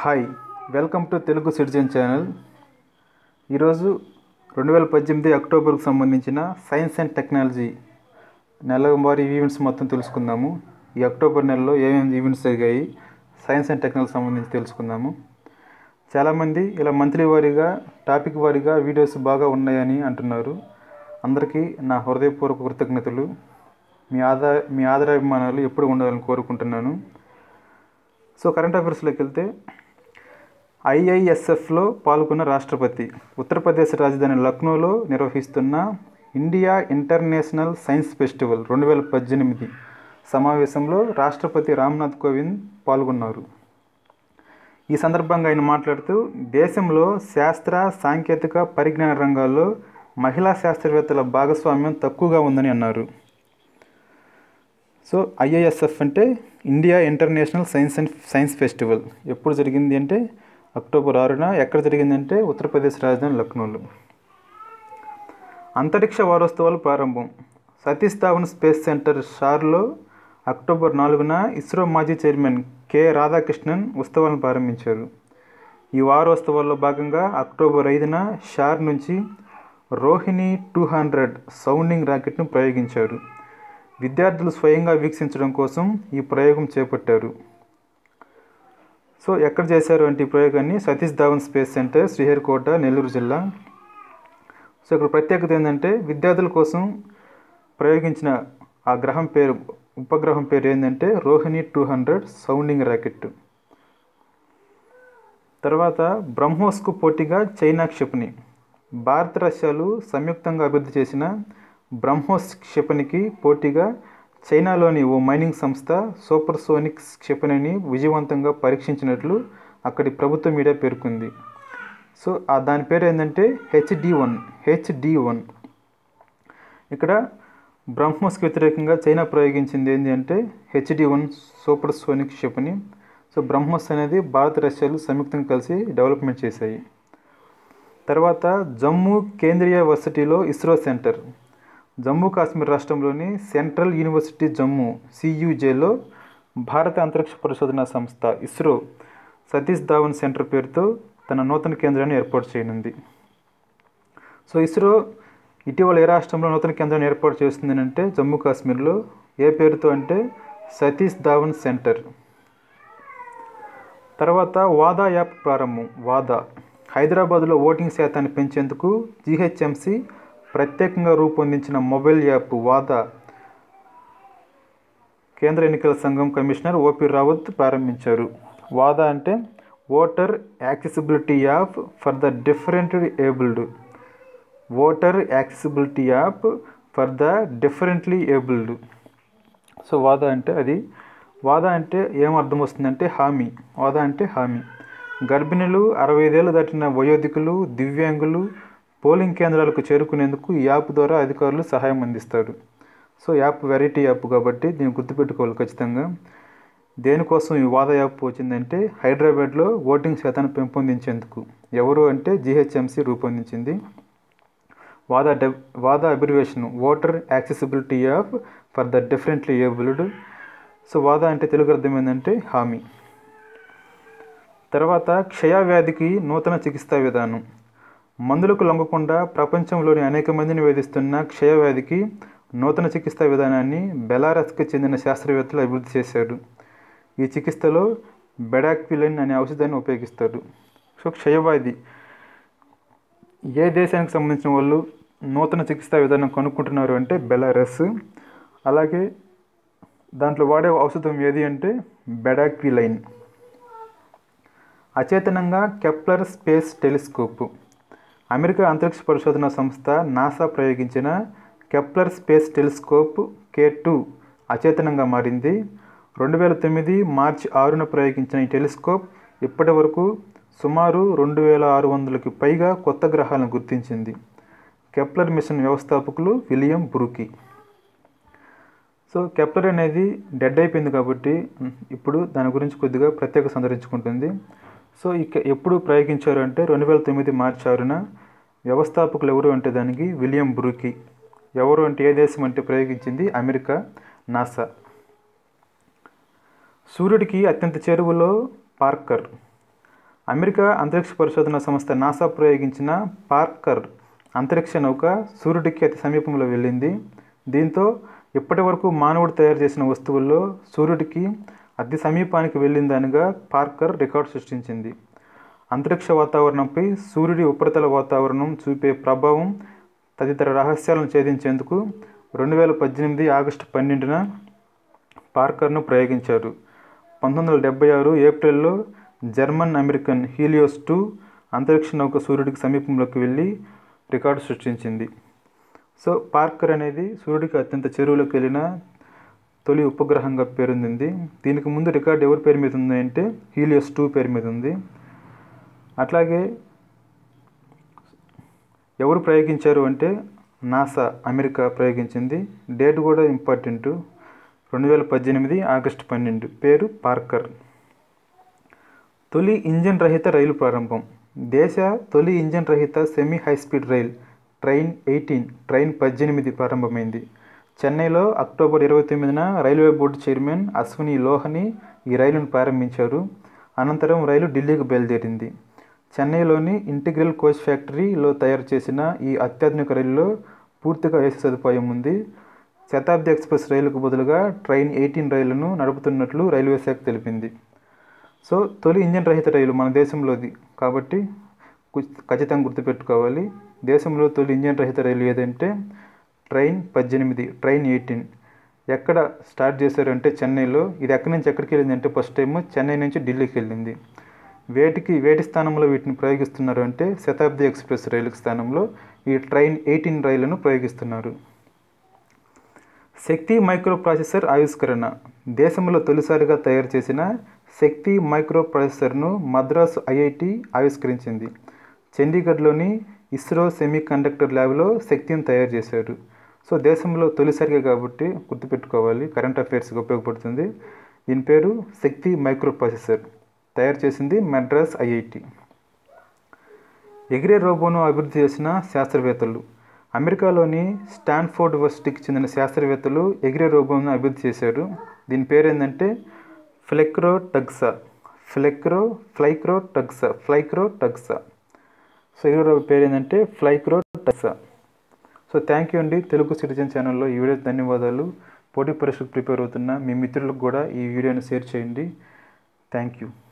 hi welcome to Telugu citizen channel ఈరోజు రెండు వేల పద్దెనిమిది అక్టోబర్కు సంబంధించిన సైన్స్ అండ్ టెక్నాలజీ నెలవారీ ఈవెంట్స్ మొత్తం తెలుసుకుందాము ఈ అక్టోబర్ నెలలో ఏమేమి ఈవెంట్స్ జరిగాయి సైన్స్ అండ్ టెక్నాలజీ సంబంధించి తెలుసుకుందాము చాలామంది ఇలా మంత్లీ వారీగా టాపిక్ వారీగా వీడియోస్ బాగా ఉన్నాయని అంటున్నారు అందరికీ నా హృదయపూర్వక కృతజ్ఞతలు మీ ఆదా మీ ఆదరాభిమానాలు ఎప్పుడు ఉండాలని కోరుకుంటున్నాను సో కరెంట్ అఫైర్స్లోకి వెళ్తే ఐఐఎస్ఎఫ్లో పాల్గొన్న రాష్ట్రపతి ఉత్తరప్రదేశ్ రాజధాని లక్నోలో నిర్వహిస్తున్న ఇండియా ఇంటర్నేషనల్ సైన్స్ ఫెస్టివల్ రెండు వేల పద్దెనిమిది సమావేశంలో రాష్ట్రపతి రామ్నాథ్ కోవింద్ పాల్గొన్నారు ఈ సందర్భంగా ఆయన మాట్లాడుతూ దేశంలో శాస్త్ర సాంకేతిక పరిజ్ఞాన రంగాల్లో మహిళా శాస్త్రవేత్తల భాగస్వామ్యం తక్కువగా ఉందని అన్నారు సో ఐఐఎస్ఎఫ్ అంటే India international science and science festival ఎప్పుడు జరిగింది అంటే అక్టోబర్ ఆరున ఎక్కడ జరిగిందంటే ఉత్తరప్రదేశ్ రాజధాని లక్నోలో అంతరిక్ష వారోత్సవాలు ప్రారంభం సతీష్ ధావన్ స్పేస్ సెంటర్ షార్లో అక్టోబర్ నాలుగున ఇస్రో మాజీ చైర్మన్ కె రాధాకృష్ణన్ ఉత్సవాలను ప్రారంభించారు ఈ వారోత్సవాల్లో భాగంగా అక్టోబర్ ఐదున షార్ నుంచి రోహిణి టూ హండ్రెడ్ సౌండింగ్ రాకెట్ను ప్రయోగించారు విద్యార్థులు స్వయంగా వీక్షించడం కోసం ఈ ప్రయోగం చేపట్టారు సో ఎక్కడ చేశారు అంటే ఈ ప్రయోగాన్ని సతీష్ ధావన్ స్పేస్ సెంటర్ శ్రీహరికోట నెల్లూరు జిల్లా సో ఇక్కడ ప్రత్యేకత ఏంటంటే విద్యార్థుల కోసం ప్రయోగించిన ఆ గ్రహం పేరు ఉపగ్రహం పేరు ఏంటంటే Rohini two hundred sounding rocket తర్వాత బ్రహ్మోస్కు పోటీగా చైనా క్షిపణి భారత రష్యాలు సంయుక్తంగా అభివృద్ధి చేసిన బ్రహ్మోస్ క్షిపణికి పోటీగా చైనాలోని ఓ మైనింగ్ సంస్థ సూపర్సోనిక్స్ క్షిపణిని విజయవంతంగా పరీక్షించినట్లు అక్కడి ప్రభుత్వ మీడియా పేర్కొంది సో ఆ దాని పేరు ఏంటంటే హెచ్డి వన్ హెచ్డి వన్ ఇక్కడ బ్రహ్మోస్కి వ్యతిరేకంగా చైనా ప్రయోగించింది ఏంటి అంటే హెచ్డి వన్ సూపర్ సోనిక్ క్షిపణి సో బ్రహ్మోస్ అనేది భారత రష్యాలు సంయుక్తంగా కలిసి డెవలప్మెంట్ చేశాయి తర్వాత జమ్మూ కేంద్రీయ వర్సిటీలో ఇస్రో సెంటర్ జమ్మూ కాశ్మీర్ రాష్ట్రంలోని సెంట్రల్ యూనివర్సిటీ జమ్మూ సియుజేలో భారత అంతరిక్ష పరిశోధన సంస్థ ఇస్రో సతీష్ ధావన్ సెంటర్ పేరుతో తన నూతన కేంద్రాన్ని ఏర్పాటు చేయనుంది సో ఇస్రో ఇటీవల ఏ రాష్ట్రంలో నూతన కేంద్రాన్ని ఏర్పాటు చేస్తుంది అంటే జమ్మూ కాశ్మీర్లో ఏ పేరుతో అంటే సతీష్ ధావన్ సెంటర్ తర్వాత వాదా యాప్ ప్రారంభం వాదా హైదరాబాద్లో ఓటింగ్ శాతాన్ని పెంచేందుకు జీహెచ్ఎంసీ ప్రత్యేకంగా రూపొందించిన మొబైల్ యాప్ వాదా కేంద్ర ఎన్నికల సంఘం కమిషనర్ ఓపి రావత్ ప్రారంభించారు వాదా అంటే voter accessibility app for the different abled voter accessibility app for the differently abled so VADA అంటే అది వాదా అంటే ఏం అర్థం వస్తుందంటే హామీ వాదా అంటే హామీ గర్భిణులు అరవై ఐదేళ్ళు దాటిన వయోధికులు దివ్యాంగులు పోలింగ్ కేంద్రాలకు చేరుకునేందుకు ఈ యాప్ ద్వారా అధికారులు సహాయం అందిస్తారు సో యాప్ వెరైటీ యాప్ కాబట్టి దీన్ని గుర్తుపెట్టుకోవాలి ఖచ్చితంగా దేనికోసం ఈ వాదా యాప్ వచ్చిందంటే హైదరాబాద్లో ఓటింగ్ శాతాన్ని పెంపొందించేందుకు ఎవరు అంటే జిహెచ్ఎంసీ రూపొందించింది వాదా డె VADA abbreviation voter accessibility app for the differently abled so VADA అంటే తెలుగు అర్థం ఏంటంటే హామీ తర్వాత క్షయవ్యాధికి నూతన చికిత్సా విధానం మందులకు లొంగకుండా ప్రపంచంలోని అనేక మందిని వేధిస్తున్న క్షయవ్యాధికి నూతన చికిత్సా విధానాన్ని బెలారస్కి చెందిన శాస్త్రవేత్తలు అభివృద్ధి చేశారు ఈ చికిత్సలో బెడాక్విలిన్ అనే ఔషధాన్ని ఉపయోగిస్తారు సో క్షయవ్యాధి ఏ దేశానికి సంబంధించిన వాళ్ళు నూతన చికిత్సా విధానం కనుక్కుంటున్నారు అంటే బెలారస్ అలాగే దాంట్లో వాడే ఔషధం ఏది అంటే బెడాక్విలైన్ అచేతనంగా కెప్లర్ స్పేస్ టెలిస్కోప్ అమెరికా అంతరిక్ష పరిశోధన సంస్థ నాసా ప్రయోగించిన Kepler space telescope K two అచేతనంగా మారింది రెండు వేల తొమ్మిది మార్చి ఆరున ప్రయోగించిన ఈ టెలిస్కోప్ ఇప్పటి వరకు సుమారు రెండు వేల ఆరు వందలకి పైగా కొత్త గ్రహాలను గుర్తించింది కెప్లర్ మిషన్ వ్యవస్థాపకులు విలియం బ్రూకీ సో కెప్లర్ అనేది డెడ్ అయిపోయింది కాబట్టి ఇప్పుడు దాని గురించి కొద్దిగా ప్రత్యేక సందర్శించుకుంటుంది సో ఇక ఎప్పుడు ప్రయోగించారు అంటే రెండు వేల తొమ్మిది మార్చి ఆరున వ్యవస్థాపకులు ఎవరు అంటే దానికి విలియం బ్రూకీ ఎవరు అంటే ఏ దేశం అంటే ప్రయోగించింది అమెరికా నాసా సూర్యుడికి అత్యంత చేరువలో పార్కర్ అమెరికా అంతరిక్ష పరిశోధన సంస్థ నాసా ప్రయోగించిన పార్కర్ అంతరిక్ష నౌక సూర్యుడికి అతి సమీపంలో వెళ్ళింది దీంతో ఇప్పటి వరకు మానవుడు తయారు చేసిన వస్తువుల్లో సూర్యుడికి అతి సమీపానికి వెళ్ళిందనగా పార్కర్ రికార్డు సృష్టించింది అంతరిక్ష వాతావరణంపై సూర్యుడి ఉపరితల వాతావరణం చూపే ప్రభావం తదితర రహస్యాలను ఛేదించేందుకు రెండు వేల పద్దెనిమిది ఆగస్టు పన్నెండున పార్కర్ను ప్రయోగించారు పంతొమ్మిది వందల డెబ్బై ఆరు ఏప్రిల్లో జర్మన్ అమెరికన్ హీలియోస్ టూ అంతరిక్ష నౌక సూర్యుడికి సమీపంలోకి వెళ్ళి రికార్డు సృష్టించింది సో పార్కర్ అనేది సూర్యుడికి అత్యంత చెరువులోకి వెళ్ళిన తొలి ఉపగ్రహంగా పేరొందింది దీనికి ముందు రికార్డు ఎవరి పేరు మీద ఉంది అంటే హీలియోస్ టూ పేరు మీద ఉంది అట్లాగే ఎవరు ప్రయోగించారు అంటే నాసా అమెరికా ప్రయోగించింది డేట్ కూడా ఇంపార్టెంట్ రెండు వేల పద్దెనిమిది ఆగస్టు పన్నెండు పేరు పార్కర్ తొలి ఇంజన్ రహిత రైలు ప్రారంభం దేశ తొలి ఇంజన్ రహిత semi high speed rail train eighteen train పద్దెనిమిది ప్రారంభమైంది చెన్నైలో అక్టోబర్ ఇరవై తొమ్మిదిన railway board chairman Ashwani Lohani ఈ రైలును ప్రారంభించారు అనంతరం రైలు ఢిల్లీకి బయలుదేరింది చెన్నైలోని ఇంటిగ్రల్ కోచ్ ఫ్యాక్టరీలో తయారు చేసిన ఈ అత్యాధునిక రైలులో పూర్తిగా ఏసీ సదుపాయం ఉంది శతాబ్ది ఎక్స్ప్రెస్ రైలుకు బదులుగా ట్రైన్ ఎయిటీన్ రైలును నడుపుతున్నట్లు రైల్వే శాఖ తెలిపింది సో తొలి ఇంజన్ రహిత రైలు మన దేశంలోది కాబట్టి కు- ఖచ్చితంగా గుర్తుపెట్టుకోవాలి దేశంలో తొలి ఇంజన్ రహిత రైలు ఏదంటే ట్రైన్ పద్దెనిమిది ట్రైన్ ఎయిటీన్ ఎక్కడ స్టార్ట్ చేశారంటే చెన్నైలో ఇది ఎక్కడి నుంచి ఎక్కడికి వెళ్ళింది అంటే ఫస్ట్ టైం చెన్నై నుంచి ఢిల్లీకి వెళ్ళింది వేటికి వేటి స్థానంలో వీటిని ప్రయోగిస్తున్నారు అంటే శతాబ్ది ఎక్స్ప్రెస్ రైలుకి స్థానంలో ఈ ట్రైన్ ఎయిటీన్ రైళ్లను ప్రయోగిస్తున్నారు శక్తి మైక్రో ప్రాసెసర్ ఆవిష్కరణ దేశంలో తొలిసారిగా తయారు చేసిన శక్తి మైక్రో ప్రాసెసర్ను మద్రాసు ఐఐటి ఆవిష్కరించింది చండీగఢ్లోని ఇస్రో సెమీ కండక్టర్ ల్యాబ్లో శక్తిని తయారు చేశారు సో దేశంలో తొలిసారిగా కాబట్టి గుర్తుపెట్టుకోవాలి కరెంట్ అఫైర్స్కి ఉపయోగపడుతుంది దీని పేరు శక్తి మైక్రో ప్రాసెసర్ తయారు చేసింది మద్రాస్ ఐఐటి ఎగిరే రోబోను అభివృద్ధి చేసిన శాస్త్రవేత్తలు అమెరికాలోని స్టాన్ఫోర్డ్ యూనివర్సిటీకి చెందిన శాస్త్రవేత్తలు ఎగిరే రోబోను అభివృద్ధి చేశారు దీని పేరు ఏంటంటే ఫ్లెక్రో టగ్సా ఫ్లెక్రో ఫ్లైక్రో టగ్సా ఫ్లైక్రో టగ్సా సో ఎగిరే రోబో పేరు ఏంటంటే FlyCroTugs so thank you అండి తెలుగు సిటిజన్ ఛానల్లో ఈ వీడియో ధన్యవాదాలు పోటీ పరీక్షకు ప్రిపేర్ అవుతున్న మీ మిత్రులకు కూడా ఈ వీడియోని షేర్ చేయండి థ్యాంక్ యూ